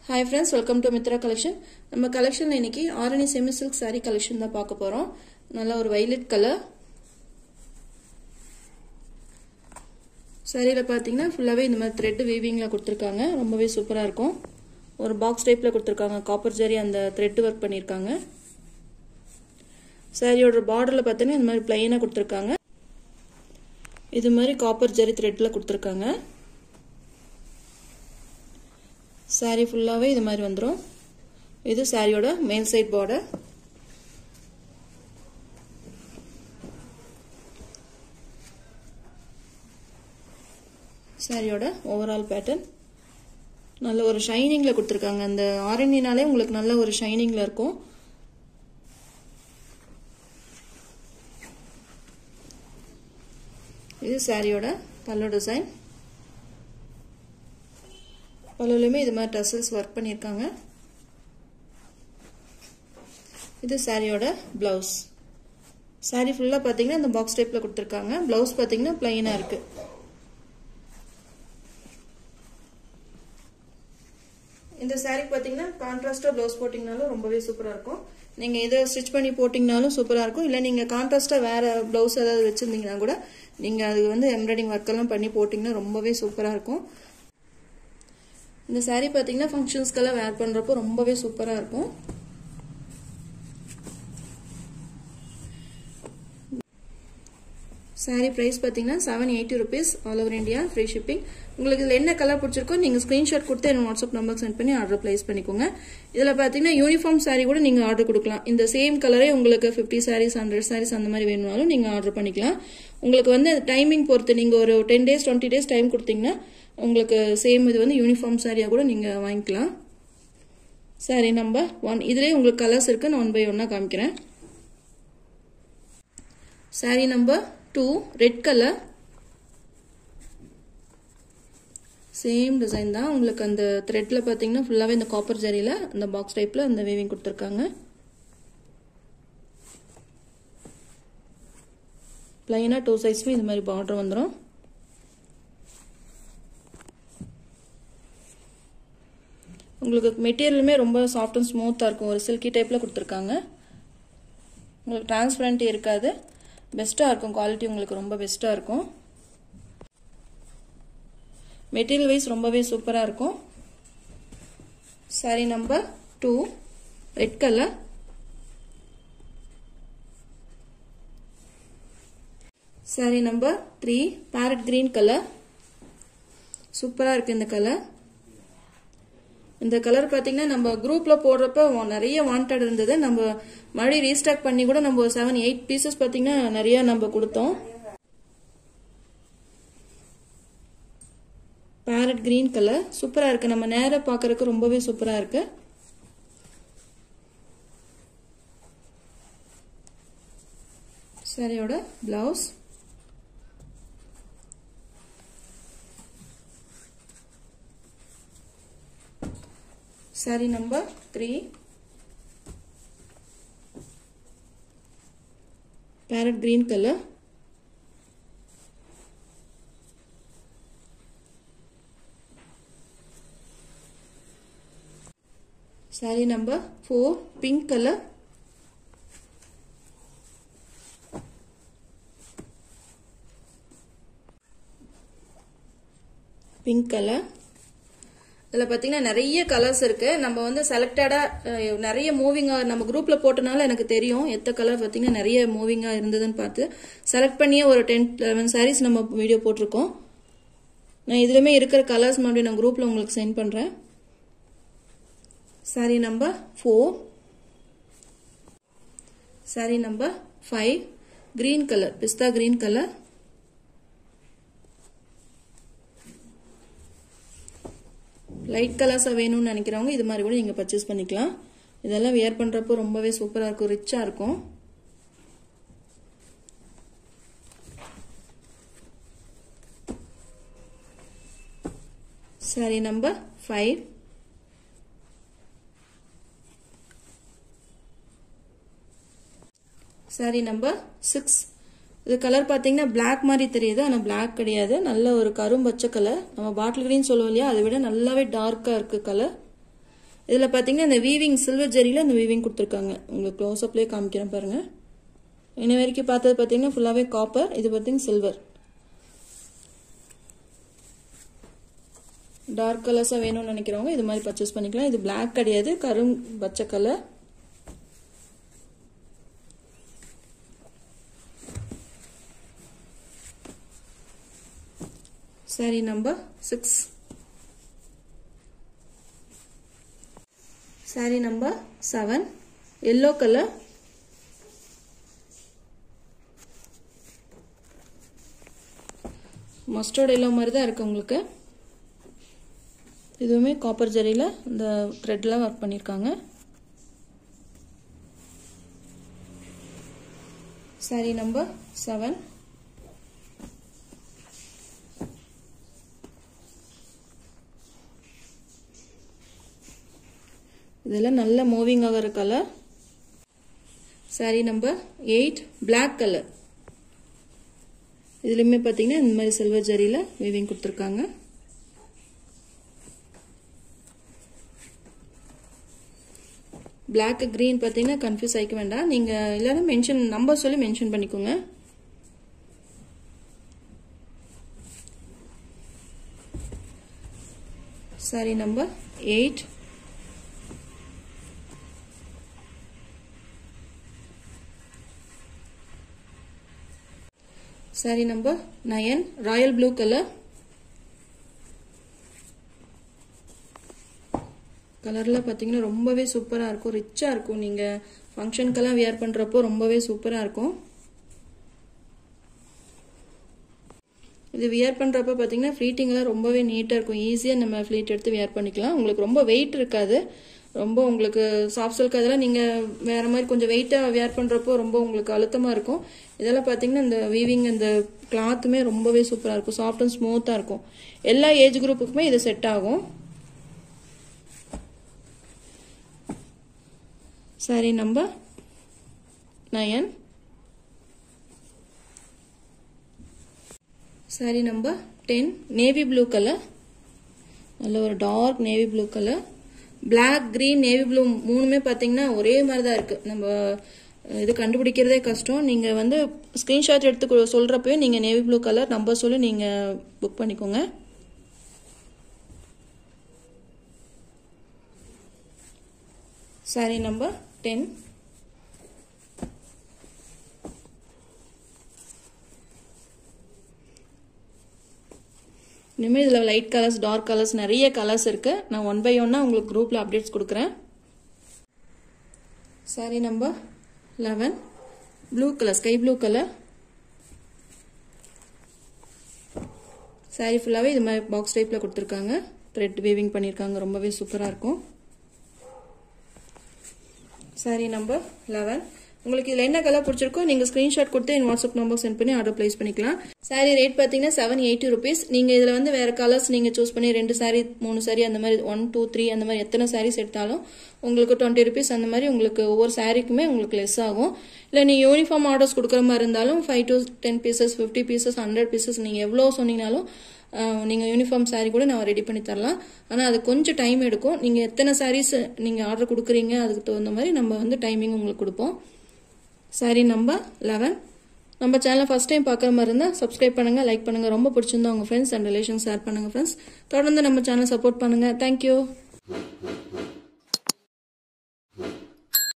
hi friends welcome to Mithra collection நம்ம கலெக்ஷனில் இன்னைக்கு Arani semi silk saree collection தான் பார்க்க போகிறோம் நல்ல ஒரு வைலட் கலர் சாரியில் பார்த்தீங்கன்னா ஃபுல்லாகவே இந்த மாதிரி த்ரெட் வீவிங்கில் கொடுத்துருக்காங்க ரொம்பவே சூப்பராக இருக்கும் ஒரு பாக்ஸ் டைப்பில் கொடுத்துருக்காங்க காப்பர் ஜரி அந்த த்ரெட் ஒர்க் பண்ணியிருக்காங்க சாரியோட பார்டரில் பார்த்தீங்கன்னா இந்த மாதிரி பிளைனாக கொடுத்துருக்காங்க இது மாதிரி காப்பர் ஜரி த்ரெட்டில் கொடுத்துருக்காங்க சாரீ ஃபுல்லாகவே இது மாதிரி வந்துடும் இது சாரியோட மேல் சைட் பார்டர் சாரியோட ஓவரால் பேட்டர்ன் நல்ல ஒரு ஷைனிங்கில் கொடுத்துருக்காங்க அந்த ஆரஞ்சினாலே உங்களுக்கு நல்ல ஒரு ஷைனிங்கில் இருக்கும் இது சாரியோட பல்லு டிசைன் பல்லுலையுமே இது மாதிரி டசல்ஸ் ஒர்க் பண்ணியிருக்காங்க இது சாரியோட பிளவுஸ் சாரி ஃபுல்லாக பார்த்தீங்கன்னா இந்த பாக்ஸ் டைப்பில் கொடுத்துருக்காங்க பிளவுஸ் பார்த்தீங்கன்னா பிளைனாக இருக்குது இந்த சாரிக்கு பார்த்தீங்கன்னா கான்ட்ராஸ்டாக ப்ளவுஸ் போட்டிங்கனாலும் ரொம்பவே சூப்பராக இருக்கும் நீங்கள் இதை ஸ்டிச் பண்ணி போட்டிங்கனாலும் சூப்பராக இருக்கும் இல்லை நீங்கள் கான்ட்ராஸ்டாக வேறு ப்ளவுஸ் ஏதாவது வச்சுருந்தீங்கன்னா கூட நீங்கள் அது வந்து எம்ப்ராய்டிங் ஒர்க்கெல்லாம் பண்ணி போட்டிங்கன்னா ரொம்பவே சூப்பராக இருக்கும் இந்த சாரீ பார்த்தீங்கன்னா ஃபங்க்ஷன்ஸ்க்கெல்லாம் வேர் பண்ணுறப்போ ரொம்பவே சூப்பராக இருக்கும் சாரீ ப்ரைஸ் பார்த்தீங்கன்னா seven eighty rupees all over India free shipping உங்களுக்கு இதில் என்ன கலர் பிடிச்சிருக்கோ நீங்கள் ஸ்க்ரீன்ஷாட் கொடுத்து எனக்கு வாட்ஸ்அப் நம்பருக்கு சென்ட் பண்ணி ஆர்டர் ப்ளேஸ் பண்ணிக்கோங்க இதில் பார்த்தீங்கன்னா யூனிஃபார்ம் சாரீ கூட நீங்கள் ஆர்டர் கொடுக்கலாம் இந்த சேம் கலரே உங்களுக்கு ஃபிஃப்டி சாரீஸ் ஹண்ட்ரட் சாரீஸ் அந்த மாதிரி வேணுனாலும் நீங்கள் ஆர்டர் பண்ணிக்கலாம் உங்களுக்கு வந்து டைமிங் பொறுத்து நீங்கள் ஒரு ten days twenty days time கொடுத்தீங்கன்னா உங்களுக்கு சேம் இது வந்து யூனிஃபார்ம் சாரியாக கூட நீங்கள் வாங்கிக்கலாம் சாரி நம்பர் ஒன் இதுலேயே உங்களுக்கு கலர்ஸ் இருக்குது நான் ஒன் பை ஒன்னாக காமிக்கிறேன் saree number two red colour same design தான் உங்களுக்கு அந்த த்ரெட்டில் பார்த்தீங்கன்னா ஃபுல்லாகவே இந்த காப்பர் ஜரியில் அந்த பாக்ஸ் டைப்பில் அந்த வேவிங் கொடுத்துருக்காங்க ப்ளைனாக டூ சைஸ்மே இது மாதிரி பார்டர் வந்துடும் உங்களுக்கு மெட்டீரியலுமே ரொம்ப சாஃப்ட் அண்ட் ஸ்மூத்தாக இருக்கும் ஒரு சில்கி டைப்பில் கொடுத்துருக்காங்க உங்களுக்கு டிரான்ஸ்பரண்ட் இருக்காது பெஸ்ட்டாக இருக்கும் குவாலிட்டி உங்களுக்கு ரொம்ப பெஸ்ட்டாக இருக்கும் மெட்டீரியல் வைஸ் ரொம்பவே சூப்பராக இருக்கும் saree number two red colour saree number three parrot green colour சூப்பராக இருக்குது இந்த கலர் இந்த கலர் பார்த்தீங்கன்னா நம்ம குரூப்பில் போடுறப்ப நிறைய வாண்டட் இருந்தது நம்ம மறுபடியும் ரீஸ்டாக் பண்ணி கூட நம்ம செவன் எயிட் பீசஸ் பார்த்தீங்கன்னா நிறைய நம்ம கொடுத்தோம் பேரட் கிரீன் கலர் சூப்பராக இருக்கு நம்ம நேராக பார்க்கறதுக்கு ரொம்பவே சூப்பராக இருக்கு சரியோட blouse saree number 3 parrot green color saree number 4 pink color pink color இதில் பார்த்தீங்கன்னா நிறைய கலர்ஸ் இருக்கு நம்ம வந்து செலக்டடாக நிறைய மூவிங்காக நம்ம குரூப்பில் போட்டனால எனக்கு தெரியும் எத்த கலர் பார்த்தீங்கன்னா நிறைய மூவிங்காக இருந்ததுன்னு பார்த்து செலக்ட் பண்ணியே ஒரு டென் லெவன் சாரீஸ் நம்ம வீடியோ போட்டிருக்கோம் நான் இதுலையுமே இருக்கிற கலர்ஸ் மறுபடியும் நான் குரூப்பில் உங்களுக்கு சென்ட் பண்ணுறேன் saree number four saree number five green colour பிஸ்தா கிரீன் கலர் லைட் கலர்ஸாக வேணும்னு நினைக்கிறவங்க இது மாதிரி கூட நீங்கள் பர்ச்சேஸ் பண்ணிக்கலாம் இதெல்லாம் வியர் பண்ணுறப்போ ரொம்பவே சூப்பராக இருக்கும் ரிச்சாக இருக்கும் saree number five saree number six இது கலர் பார்த்தீங்கன்னா பிளாக் மாதிரி தெரியுது ஆனால் பிளாக் கிடையாது நல்ல ஒரு கரும்பச்சை கலர் நம்ம பாட்டில் கிரீன் சொல்லுவோம் இல்லையா அதை விட நல்லாவே டார்க்காக இருக்குது கலர் இதில் பார்த்தீங்கன்னா இந்த வீவிங் சில்வர் ஜெரியில் இந்த வீவிங் கொடுத்துருக்காங்க உங்களுக்கு க்ளோஸ்அப்லேயே காமிக்கிறேன் பாருங்கள் இன்ன வரைக்கும் பார்த்தது பார்த்தீங்கன்னா ஃபுல்லாகவே காப்பர் இது பார்த்தீங்கன்னா சில்வர் டார்க் கலர்ஸாக வேணும்னு நினைக்கிறவங்க இது மாதிரி பர்ச்சேஸ் பண்ணிக்கலாம் இது பிளாக் கிடையாது கரும் பச்சை colour saree number six saree number seven yellow colour mustard yellow மாதிரி தான் இருக்கு உங்களுக்கு இதுவுமே காப்பர் ஜரியில் இந்த த்ரெட்லாம் ஒர்க் பண்ணியிருக்காங்க சாரி நம்பர் செவன் இதெல்லாம் நல்ல மூவிங் ஆகிற colour saree number eight black colour இதுலையுமே பார்த்தீங்கன்னா இந்த மாதிரி சில்வர் ஜரியில் வீவிங் கொடுத்துருக்காங்க பிளாக் க்ரீன் பார்த்தீங்கன்னா கன்ஃபியூஸ் ஆகிக்க வேண்டாம் நீங்கள் இல்லைன்னா மென்ஷன் நம்பர் சொல்லி மென்ஷன் பண்ணிக்கோங்க saree number eight saree number nine royal blue colour கலரில் பார்த்தீங்கன்னா ரொம்பவே சூப்பராக இருக்கும் ரிச்சாக இருக்கும் நீங்கள் ஃபங்க்ஷனுக்கெல்லாம் வியர் பண்ணுறப்போ ரொம்பவே சூப்பராக இருக்கும் இது வியர் பண்ணுறப்ப பார்த்தீங்கன்னா ஃப்ளீட்டிங்லாம் ரொம்பவே நீட்டாக இருக்கும் ஈஸியாக நம்ம ஃப்ளீட் எடுத்து வியர் பண்ணிக்கலாம் உங்களுக்கு ரொம்ப வெயிட் இருக்காது ரொம்ப உங்களுக்கு சாஃப்ட் சில்க் அதெல்லாம் நீங்கள் வேறு மாதிரி கொஞ்சம் வெயிட்டாக வியர் பண்ணுறப்போ ரொம்ப உங்களுக்கு அழுத்தமாக இருக்கும் இதெல்லாம் பார்த்தீங்கன்னா இந்த வீவிங் இந்த கிளாத்துமே ரொம்பவே சூப்பராக இருக்கும் சாஃப்ட் அண்ட் ஸ்மூத்தாக இருக்கும் எல்லா ஏஜ் குரூப்புக்குமே இது செட் ஆகும் saree number nine saree number ten navy blue colour நல்ல ஒரு dark navy blue colour black green navy blue மூணுமே பார்த்தீங்கன்னா ஒரே மாதிரி தான் இருக்குது நம்ம இது கண்டுபிடிக்கிறதே கஷ்டம் நீங்கள் வந்து ஸ்க்ரீன்ஷாட் எடுத்து சொல்கிறப்பவே நீங்கள் நேவி ப்ளூ கலர் நம்பர் சொல்லி நீங்கள் புக் பண்ணிக்கோங்க சாரி நம்பர் டென் இனிமேல் இதில் லைட் கலர்ஸ் டார்க் கலர்ஸ் நிறைய கலர்ஸ் இருக்குது நான் ஒன் பை ஒன்னாக உங்களுக்கு குரூப்பில் அப்டேட்ஸ் கொடுக்குறேன் saree number eleven blue colour sky blue colour saree ஃபுல்லாகவே இது மாதிரி பாக்ஸ் டைப்பில் கொடுத்துருக்காங்க த்ரெட் வீவிங் பண்ணியிருக்காங்க ரொம்பவே சூப்பராக இருக்கும் சாரி நம்பர் லெவன் உங்களுக்கு இதில் என்ன கலர் பிடிச்சிருக்கோ நீங்கள் ஸ்க்ரீன்ஷாட் கொடுத்து என் வாட்ஸ்அப் நம்பர் சென்ட் பண்ணி ஆர்டர் ப்ளேஸ் பண்ணிக்கலாம் சாரி ரேட் பார்த்தீங்கன்னா செவன் எயிட்டி ருபீஸ் நீங்கள் இதில் வந்து வேறு கலர்ஸ் நீங்கள் சூஸ் பண்ணி ரெண்டு சாரி மூணு சாரி அந்த மாதிரி ஒன் டூ த்ரீ அந்த மாதிரி எத்தனை சாரீஸ் எடுத்தாலும் உங்களுக்கு டுவெண்ட்டி ருபீஸ் அந்த மாதிரி உங்களுக்கு ஒவ்வொரு சாரிக்குமே உங்களுக்கு லெஸ் ஆகும் இல்லை நீங்கள் யூனிஃபார்ம் ஆர்டர்ஸ் கொடுக்குற மாதிரி இருந்தாலும் five to ten pieces fifty pieces hundred pieces நீங்கள் எவ்வளோ சொன்னீங்கனாலும் நீங்கள் யூனிஃபார்ம் சாரீ கூட நான் ரெடி பண்ணி தரலாம் ஆனால் அது கொஞ்சம் டைம் எடுக்கும் நீங்கள் எத்தனை சாரீஸ் நீங்கள் ஆர்டர் கொடுக்குறீங்க அதுக்கு தகுந்த மாதிரி நம்ம வந்து டைமிங் உங்களுக்கு கொடுப்போம் சாரி நம்பர் லெவன் நம்ம சேனலை ஃபஸ்ட் டைம் பார்க்குற மாதிரி இருந்தால் சப்ஸ்கிரைப் பண்ணுங்கள் லைக் பண்ணுங்கள் ரொம்ப பிடிச்சிருந்தா உங்கள் ஃப்ரெண்ட்ஸ் அண்ட் ரிலேஷன் ஷேர் பண்ணுங்கள் ஃப்ரெண்ட்ஸ் தொடர்ந்து நம்ம சேனல் சப்போர்ட் பண்ணுங்கள் தேங்க்யூ